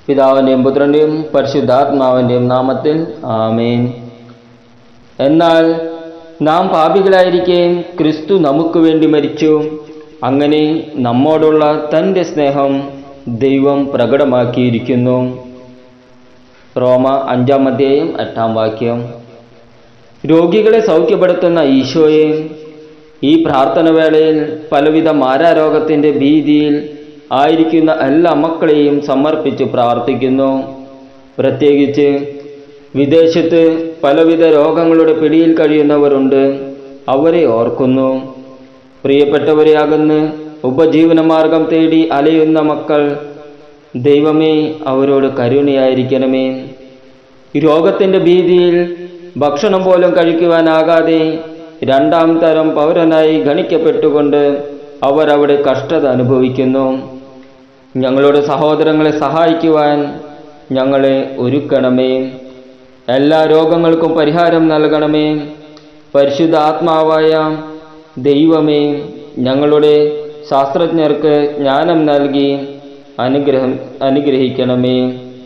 പിതാവിൻ്റെയും പുത്രൻ്റെയും പരിശുദ്ധാത്മാവിൻ്റെയും നാമത്തിൽ ആമേൻ എന്നാൽ നാം പാപികളായിരിക്കെ ക്രിസ്തു നമുക്ക് വേണ്ടി മരിച്ചു അങ്ങനെ നമ്മോടുള്ള തൻ്റെ സ്നേഹം ദൈവം പ്രകടമാക്കിയിരിക്കുന്നു റോമ അഞ്ചാം അധ്യായം എട്ടാം വാക്യം രോഗികളെ സൗഖ്യപ്പെടുത്തുന്ന ഈശോയെ ഈ പ്രാർത്ഥന വേളയിൽ പലവിധ മാരാരോഗത്തിൻ്റെ ഭീതിയിൽ ആയിരിക്കുന്ന എല്ലാ മക്കളെയും സമർപ്പിച്ച് പ്രാർത്ഥിക്കുന്നു പ്രത്യേകിച്ച് വിദേശത്ത് പലവിധ രോഗങ്ങളുടെ പിടിയിൽ കഴിയുന്നവരുണ്ട് അവരെ ഓർക്കുന്നു പ്രിയപ്പെട്ടവരെ അകന്ന് ഉപജീവനമാർഗം തേടി അലയുന്ന മക്കൾ ദൈവമേ അവരോട് കരുണയായിരിക്കണമേ രോഗത്തിൻ്റെ ഭീതിയിൽ ഭക്ഷണം പോലും കഴിക്കുവാനാകാതെ രണ്ടാം തരം പൗരനായി ഗണിക്കപ്പെട്ടുകൊണ്ട് അവരവിടെ കഷ്ടത അനുഭവിക്കുന്നു ഞങ്ങളുടെ സഹോദരങ്ങളെ സഹായിക്കുവാൻ ഞങ്ങളെ ഒരുക്കണമേ എല്ലാ രോഗങ്ങൾക്കും പരിഹാരം നൽകണമേ പരിശുദ്ധ ആത്മാവായ ദൈവമേ ഞങ്ങളുടെ ശാസ്ത്രജ്ഞർക്ക് ജ്ഞാനം നൽകി അനുഗ്രഹം അനുഗ്രഹിക്കണമേ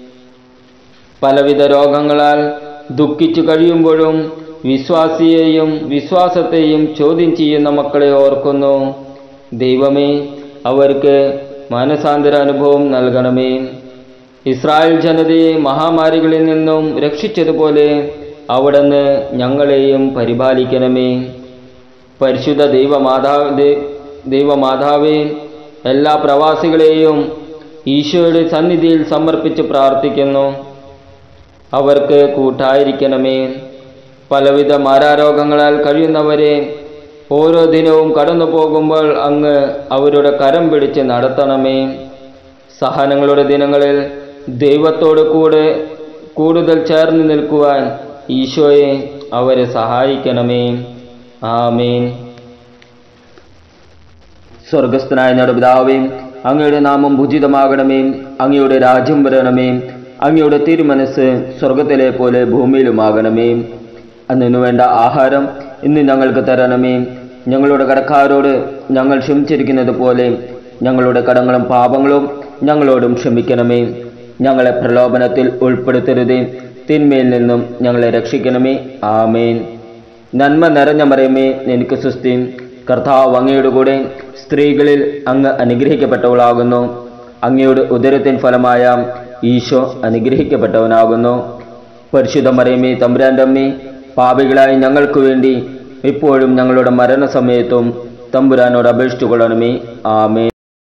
പലവിധ രോഗങ്ങളാൽ ദുഃഖിച്ചു കഴിയുമ്പോഴും വിശ്വാസിയെയും വിശ്വാസത്തെയും ചോദ്യം ചെയ്യുന്ന മക്കളെ ഓർക്കുന്നു ദൈവമേ അവർക്ക് മാനസാന്തര അനുഭവം നൽകണമേ ഇസ്രായേൽ ജനതയെ മഹാമാരികളിൽ നിന്നും രക്ഷിച്ചതുപോലെ അവിടുന്ന് ഞങ്ങളെയും പരിപാലിക്കണമേ പരിശുദ്ധ ദൈവമാതാവ് ദൈവമാതാവേ എല്ലാ പ്രവാസികളെയും ഈശോയുടെ സന്നിധിയിൽ സമർപ്പിച്ച് പ്രാർത്ഥിക്കുന്നു അവർക്ക് കൂട്ടായിരിക്കണമേ പലവിധ മാരാരോഗങ്ങളാൽ കഴിയുന്നവരെ ഓരോ ദിനവും കടന്നു പോകുമ്പോൾ അങ്ങ് അവരുടെ കരം പിടിച്ച് നടത്തണമേ സഹനങ്ങളുടെ ദിനങ്ങളിൽ ദൈവത്തോട് കൂടെ കൂടുതൽ ചേർന്ന് നിൽക്കുവാൻ ഈശോയെ അവരെ സഹായിക്കണമേ ആമേൻ സ്വർഗസ്ഥനായ ഞങ്ങളുടെ പിതാവേ അങ്ങയുടെ നാമം ഭുജിതമാകണമേ അങ്ങയുടെ രാജ്യം വരണമേ അങ്ങയുടെ തിരുമനസ് സ്വർഗത്തിലെ പോലെ ഭൂമിയിലുമാകണമേ അന്നിനു വേണ്ട ആഹാരം ഇന്ന് ഞങ്ങൾക്ക് തരണമേ ഞങ്ങളുടെ കടക്കാരോട് ഞങ്ങൾ ക്ഷമിച്ചിരിക്കുന്നത് പോലെ ഞങ്ങളുടെ കടങ്ങളും പാപങ്ങളും ഞങ്ങളോടും ക്ഷമിക്കണമേ ഞങ്ങളെ പ്രലോഭനത്തിൽ ഉൾപ്പെടുത്തരുതേ തിന്മയിൽ നിന്നും ഞങ്ങളെ രക്ഷിക്കണമേ ആമേൻ നന്മ നിറഞ്ഞ മറിയമേ എനിക്ക് സുസ്ഥി കർത്താവ് അങ്ങയുടെ കൂടെ സ്ത്രീകളിൽ അങ്ങ് അനുഗ്രഹിക്കപ്പെട്ടവളാകുന്നു അങ്ങയുടെ ഉദരത്തിൻ ഫലമായ ഈശോ അനുഗ്രഹിക്കപ്പെട്ടവനാകുന്നു പരിശുദ്ധ മറിയമേ തമ്പുരാൻ്റെ അമ്മേ പാപികളായി ഞങ്ങൾക്ക് വേണ്ടി ഇപ്പോഴും ഞങ്ങളുടെ മരണസമയത്തും തമ്പുരാനോട് അപേക്ഷിച്ചു കൊള്ളണമേ ആമേൻ